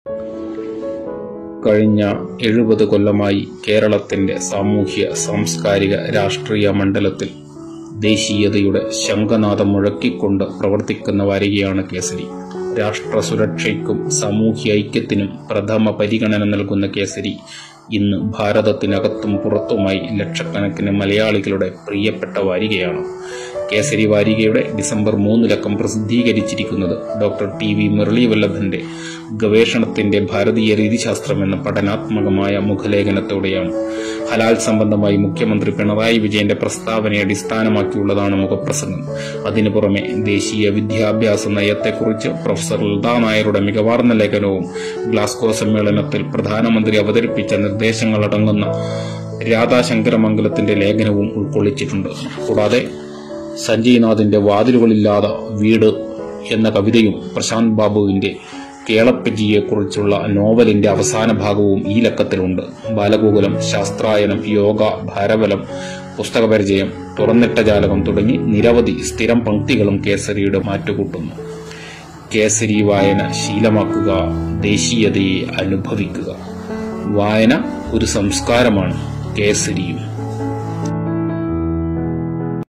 കഴിഞ്ഞ എഴുപത് കൊല്ലമായി കേരളത്തിന്റെ സാമൂഹ്യ സാംസ്കാരിക രാഷ്ട്രീയ മണ്ഡലത്തിൽ ദേശീയതയുടെ ശംഖനാദം മുഴക്കിക്കൊണ്ട് പ്രവർത്തിക്കുന്ന വാരികയാണ് കേസരി രാഷ്ട്ര സുരക്ഷയ്ക്കും സാമൂഹ്യ ഐക്യത്തിനും പ്രഥമ പരിഗണന നൽകുന്ന കേസരി ഇന്ന് ഭാരതത്തിനകത്തും പുറത്തുമായി ലക്ഷക്കണക്കിന് മലയാളികളുടെ പ്രിയപ്പെട്ട വാരികയാണ് കേസരി വാരികയുടെ ഡിസംബർ മൂന്നിലക്കം പ്രസിദ്ധീകരിച്ചിരിക്കുന്നത് ഡോക്ടർ ടി വി മുരളീവല്ലഭന്റെ ഗവേഷണത്തിന്റെ ഭാരതീയ രീതിശാസ്ത്രം എന്ന പഠനാത്മകമായ മുഖലേഖനത്തോടെയാണ് ഹലാൽ സംബന്ധമായി മുഖ്യമന്ത്രി പിണറായി വിജയന്റെ പ്രസ്താവനയെ അടിസ്ഥാനമാക്കിയുള്ളതാണ് മുഖപ്രസംഗം അതിനു പുറമെ ദേശീയ വിദ്യാഭ്യാസ നയത്തെക്കുറിച്ച് പ്രൊഫസർ ലതാ നായരുടെ മികവാർന്ന ലേഖനവും ഗ്ലാസ്കോ സമ്മേളനത്തിൽ പ്രധാനമന്ത്രി അവതരിപ്പിച്ച നിർദ്ദേശങ്ങളടങ്ങുന്ന രാധാശങ്കരമംഗലത്തിന്റെ ലേഖനവും ഉൾക്കൊള്ളിച്ചിട്ടുണ്ട് കൂടാതെ സഞ്ജയ്നാഥിന്റെ വാതിലുകളില്ലാത്ത വീട് എന്ന കവിതയും പ്രശാന്ത് ബാബുവിന്റെ കേളപ്പജിയെക്കുറിച്ചുള്ള നോവലിന്റെ അവസാന ഭാഗവും ഈ ലക്കത്തിലുണ്ട് ബാലഗോകുലം ശാസ്ത്രായനം യോഗ ഭാരബലം പുസ്തകപരിചയം തുറന്നിട്ട ജാലകം തുടങ്ങി നിരവധി സ്ഥിരം പംക്തികളും കേസരിയുടെ മാറ്റുകൂട്ടുന്നു കേസരി വായന ശീലമാക്കുക ദേശീയതയെ അനുഭവിക്കുക വായന ഒരു സംസ്കാരമാണ് കേസരിയും